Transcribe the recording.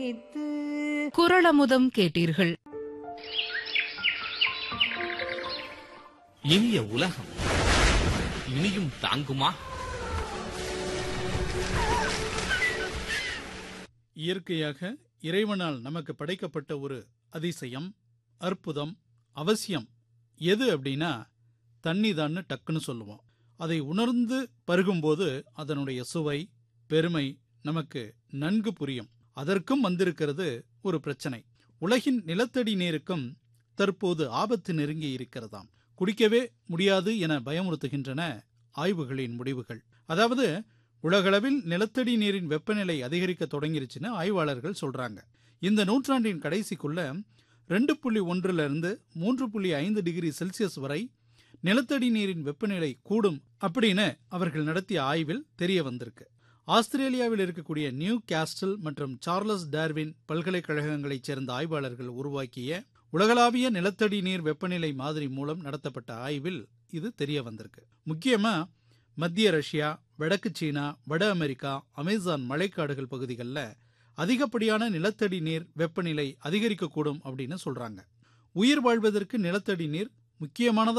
குரளமுதம் கேட்டீர்கள் இனிய உலகம் இனியும் தாங்குமா இயற்கையாக இறைவனால் நமக்கு படைக்கப்பட்ட ஒரு அதிசயம் அற்புதம் அவசியம் எது அப்படின்னா தண்ணி தான்னு டக்குன்னு சொல்லுவோம் அதை உணர்ந்து பருகும்போது அதனுடைய சுவை பெருமை நமக்கு நன்கு புரியும் அதற்கும் வந்திருக்கிறது ஒரு பிரச்சனை உலகின் நிலத்தடி நீருக்கும் தற்போது ஆபத்து நெருங்கி இருக்கிறதாம் குடிக்கவே முடியாது என பயமுறுத்துகின்றன ஆய்வுகளின் முடிவுகள் அதாவது உலகளவில் நிலத்தடி நீரின் வெப்பநிலை அதிகரிக்க தொடங்கிருச்சுன்னு ஆய்வாளர்கள் சொல்றாங்க இந்த நூற்றாண்டின் கடைசிக்குள்ள ரெண்டு புள்ளி ஒன்றுல இருந்து மூன்று புள்ளி ஐந்து டிகிரி செல்சியஸ் வரை நிலத்தடி நீரின் வெப்பநிலை கூடும் அப்படின்னு அவர்கள் நடத்திய ஆய்வில் தெரிய வந்திருக்கு ஆஸ்திரேலியாவில் இருக்கக்கூடிய நியூ கேஸ்டல் மற்றும் சார்லஸ் டார்வின் பல்கலைக்கழகங்களைச் சேர்ந்த ஆய்வாளர்கள் உருவாக்கிய உலகளாவிய நிலத்தடி நீர் வெப்பநிலை மாதிரி மூலம் நடத்தப்பட்ட ஆய்வில் இது தெரிய வந்திருக்கு முக்கியமா மத்திய ரஷ்யா வடக்கு சீனா வட அமெரிக்கா அமேசான் மழைக்காடுகள் பகுதிகளில் அதிகப்படியான நிலத்தடி நீர் வெப்பநிலை அதிகரிக்கக்கூடும் அப்படின்னு சொல்றாங்க உயிர் வாழ்வதற்கு நிலத்தடி நீர் முக்கியமானதா